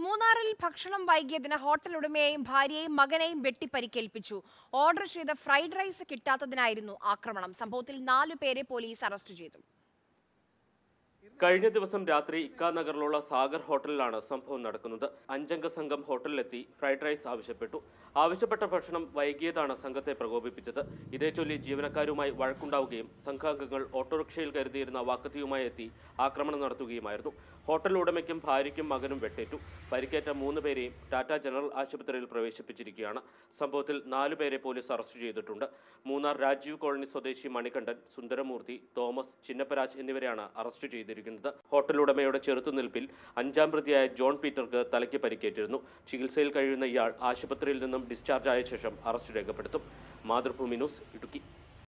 മൂന്നാറിൽ ഭക്ഷണം വൈകിയതിന് ഹോട്ടൽ ഉടമയെയും ഭാര്യയെയും മകനെയും വെട്ടിപ്പരിക്കേൽപ്പിച്ചു ഓർഡർ ചെയ്ത ഫ്രൈഡ് റൈസ് കിട്ടാത്തതിനായിരുന്നു ആക്രമണം സംഭവത്തിൽ നാലു പേരെ പോലീസ് അറസ്റ്റ് ചെയ്തു കഴിഞ്ഞ ദിവസം രാത്രി ഇക്ക നഗറിലുള്ള സാഗർ ഹോട്ടലിലാണ് സംഭവം നടക്കുന്നത് അഞ്ചംഗ സംഘം ഹോട്ടലിലെത്തി ഫ്രൈഡ് റൈസ് ആവശ്യപ്പെട്ടു ആവശ്യപ്പെട്ട ഭക്ഷണം വൈകിയതാണ് സംഘത്തെ പ്രകോപിപ്പിച്ചത് ഇതേ ചൊല്ലി ജീവനക്കാരുമായി വഴക്കുണ്ടാവുകയും സംഘാംഗങ്ങൾ ഓട്ടോറിക്ഷയിൽ കരുതിയിരുന്ന വാക്കത്തിയുമായി എത്തി ആക്രമണം നടത്തുകയുമായിരുന്നു ഹോട്ടൽ ഉടമയ്ക്കും ഭാര്യയ്ക്കും മകനും വെട്ടേറ്റു പരിക്കേറ്റ മൂന്ന് പേരെയും ടാറ്റ ജനറൽ ആശുപത്രിയിൽ പ്രവേശിപ്പിച്ചിരിക്കുകയാണ് സംഭവത്തിൽ നാലു പേരെ പോലീസ് അറസ്റ്റ് ചെയ്തിട്ടുണ്ട് മൂന്നാർ രാജീവ് കോളനി സ്വദേശി മണികണ്ഠൻ സുന്ദരമൂർത്തി തോമസ് ചിന്നപ്പരാജ് എന്നിവരെയാണ് അറസ്റ്റ് ചെയ്തിരിക്കുന്നത് ഹോട്ടൽ ഉടമയുടെ ചെറുത്തുനിൽപ്പിൽ അഞ്ചാം പ്രതിയായ ജോൺ പീറ്റർക്ക് തലയ്ക്ക് പരിക്കേറ്റിരുന്നു ചികിത്സയിൽ കഴിയുന്ന ഇയാൾ ആശുപത്രിയിൽ നിന്നും ഡിസ്ചാർജ് ആയ ശേഷം അറസ്റ്റ് രേഖപ്പെടുത്തും മാതൃഭൂമി ന്യൂസ് ഇടുക്കി